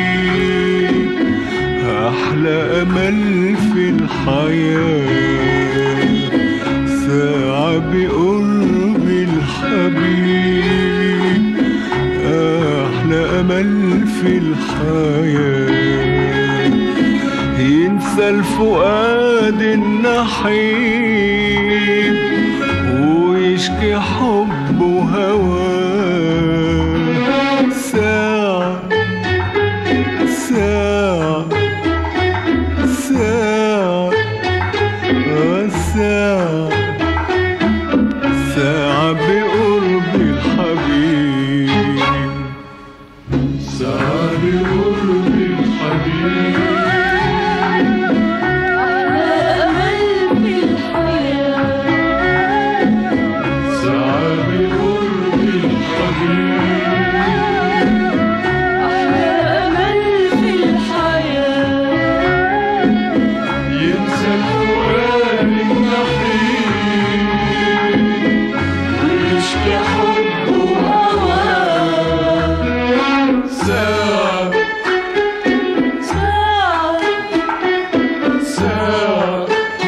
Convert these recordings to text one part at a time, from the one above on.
أحلى أمل في الحياة ساعة بقرب الحبيب أحلى أمل في الحياة ينسى الفؤاد النحيب ويشكي حب وهواه ساعة ساعة ساعة آه ساعة ساعة بقرب الحبيب ساعة بقرب الحبيب أمل في الحياة ساعة بقرب الحبيب أمل في الحياة ينسى الفؤاد النحيب ويشكي حب وهواه ساعة ساعة ساعة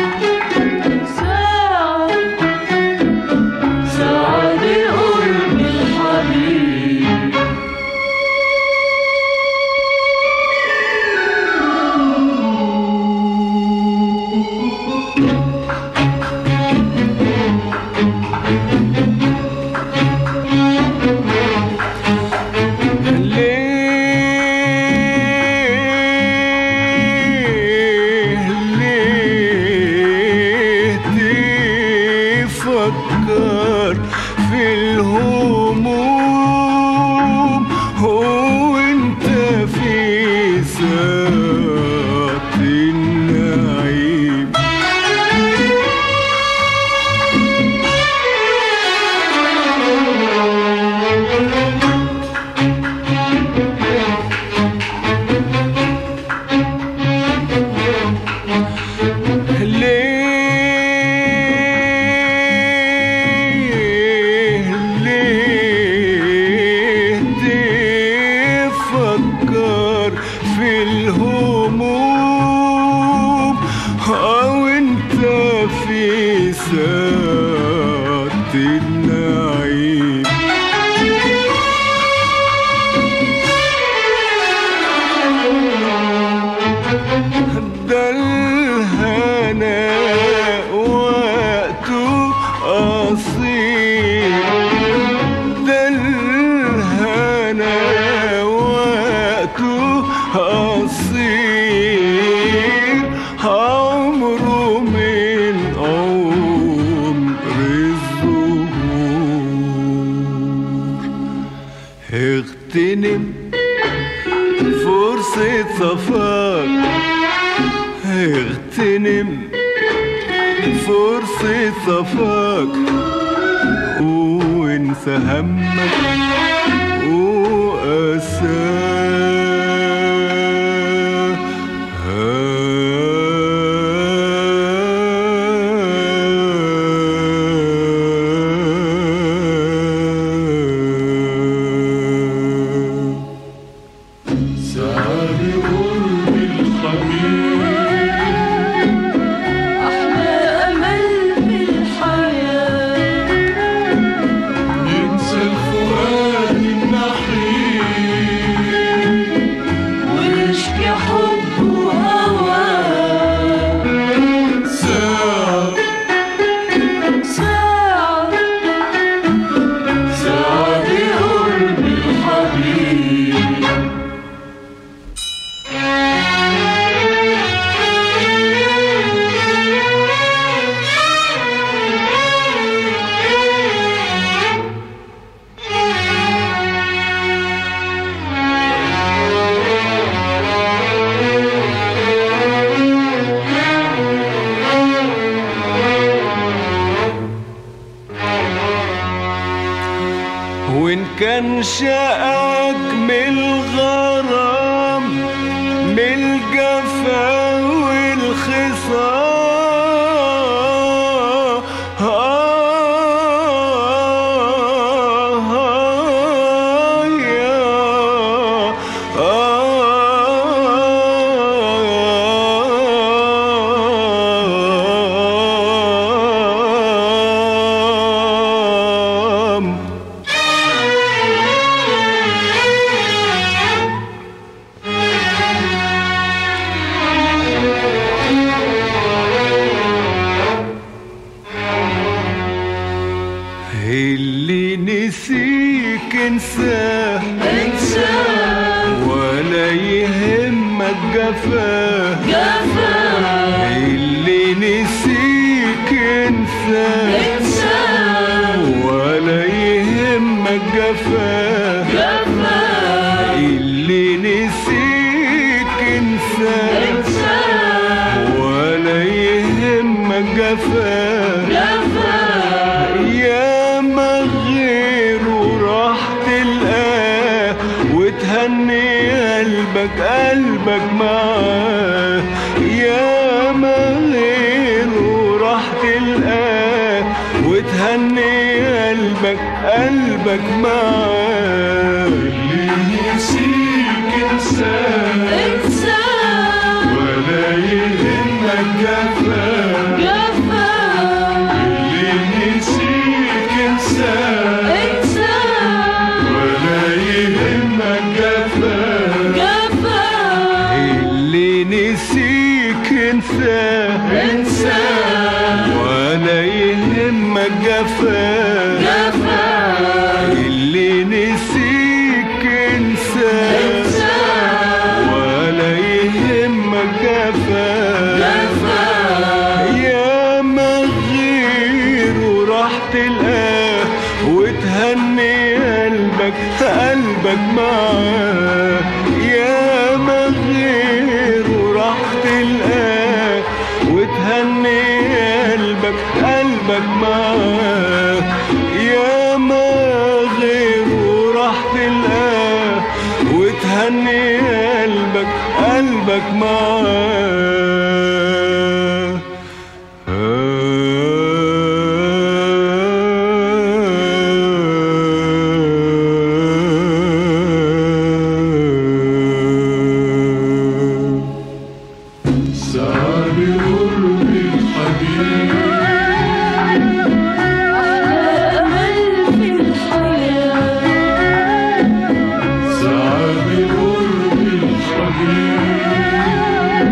ساعة ساعة بقرب الحبيب ليه ليه تفكر في الهموم هو انت في ساعة النعيم ليه ليه تفكر في الهموم او انت في ساعة النعيم ده الهنا وقته قصير ده الهنا وقته قصير عمره من عمر الزهور اغتنم فرصة صفاك اغتنم فرصة صفاك وانسى همك وأساك سعى بقرب الحبيب أحلى أمل في الحياة ينسى الفؤاد النحيب ويشكي حب وهواه ساعة ساعة ساعة بقرب الحبيب وإن كان شقك من الغرام من الجفا والخصام آه يا آه جفاه جفا اللي نسيك انساه انسان ولا يهمك جفاه جفا اللي نسيك انساه انسان ولا يهمك جفاه جفا يا ما غيره راح تلقاه وتهني قلبك قلبك معاه يا ما غيره راح تلقاه وتهني قلبك قلبك معاه اللي نسيك انساه انسان ولا يهمك جفاه جفا اللي نسيك انساه انسان ولا يهمك جفاه جفا اللي نسيك انساه انسان ولا يهمك جفاه جفا اللي نسيك انساه انسان ولا يهمك جفاه جفا يا ما غيره راح تلقاه وتهني قلبك قلبك معاه يا ما غيره راح تلقاه وتهني قلبك قلبك معاه يا ما غيره راح تلقاه وتهني قلبك قلبك معاه صعب قرب الحبيب أمل في الحياة صعب قرب الحبيب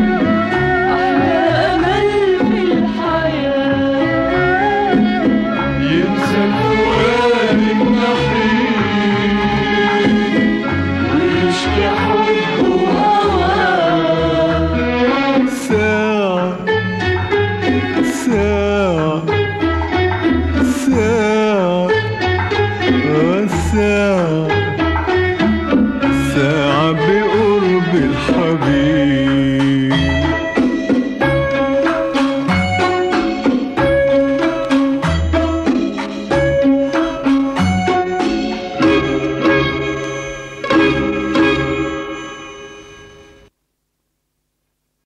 أمل في الحياة ينسى الفؤاد النحيب ويشكي حبه وهواه ساعة ساعة ساعة آه ساعة ساعة بقرب الحبيب